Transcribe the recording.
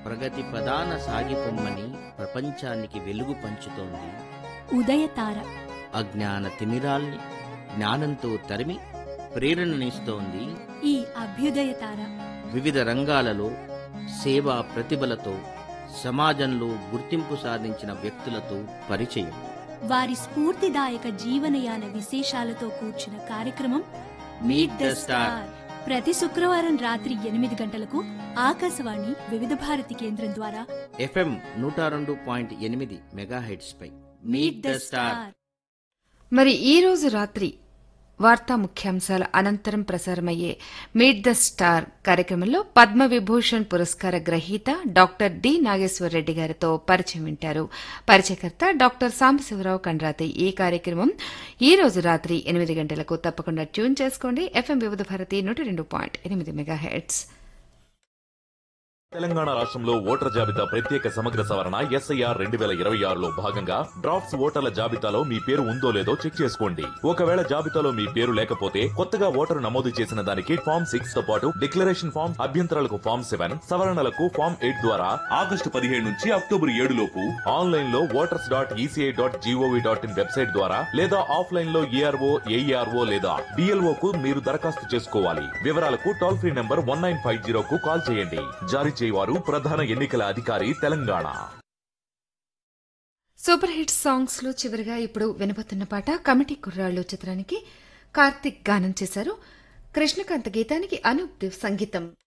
ప్రగతి ప్రధాన సాగిపొమ్మని ప్రపంచానికి వెలుగు పంచుతోంది ఉదయతార అజ్ఞాన తిమిరాల్ని జ్ఞానంతో తరిమి ప్రేరణనిస్తోంది ఈ అభ్యుదయతార వివిధ రంగాలలో సేవా ప్రతిభలతో సమాజంలో గుర్తింపు సాధించిన వ్యక్తులతో పరిచయం వారి స్ఫూర్తిదాయక జీవనయాన విశేషాలతో కూర్చిన కార్యక్రమం మీట్ ద స్టార్ ప్రతి శుక్రవారం రాత్రి ఎనిమిది గంటలకు ఆకాశవాణి వివిధ భారతి కేంద్రం ద్వారా ఎఫ్ఎం నూట రెండు పాయింట్ ఎనిమిది మెగాహెడ్స్ పై మీట్ ద స్టార్ మరి ఈ రోజు రాత్రి వార్తా ముఖ్యాంశాల అనంతరం ప్రసారమయ్యే మీట్ ద స్టార్ కార్యక్రమంలో పద్మ విభూషణ్ పురస్కార గ్రహీత డాక్టర్ డి నాగేశ్వర రెడ్డి గారితో పరిచయం వింటారు పరిచయకర్త డాక్టర్ సాంబశివరావు కండ్రాతి ఈ కార్యక్రమం ఈ రోజు రాత్రి ఎనిమిది గంటలకు తప్పకుండా ట్యూన్ చేసుకోండి ఎఫ్ఎం వివిధ భారతి నూట రెండు పాయింట్ ఎనిమిది మెగా హెడ్స్ తెలంగాణ రాష్ట్రంలో ఓటర్ జాబితా ప్రత్యేక సమగ్ర సవరణ ఎస్ఐఆర్ రెండు వేల ఇరవై ఆరులో భాగంగా డ్రాఫ్ట్స్ ఓటర్ల జాబితాలో మీ పేరు ఉందో లేదో చెక్ చేసుకోండి ఒకవేళ జాబితాలో మీ పేరు లేకపోతే కొత్తగా ఓటరు నమోదు చేసిన దానికి ఫామ్ సిక్స్ తో పాటు డిక్లరేషన్ ఫామ్ అభ్యంతరాలకు ఫామ్ సెవెన్ సవరణలకు ఫామ్ ఎయిట్ ద్వారా ఆగస్టు పదిహేడు నుంచి అక్టోబర్ ఏడు లోపు ఆన్లైన్ లో voters dot ECI dot GOV dot in website ద్వారా లేదా ఆఫ్లైన్ లో ఏఆర్ఓ ఏఈఆర్ఓ లేదా డిఎల్ఓ కు మీరు దరఖాస్తు చేసుకోవాలి వివరాలకు toll free number one nine five zero కు కాల్ చేయండి జారీ చేయవారు ప్రధాన ఎన్నికల అధికారి తెలంగాణ సూపర్ హిట్ సాంగ్స్ లో చివరిగా ఇప్పుడు వినబోతున్న పాట కమిటీ కుర్రాళ్ళు చిత్రానికి కార్తిక్ గానం చేశారు కృష్ణకాంత్ గీతానికి అనూప్ దేవ్ సంగీతం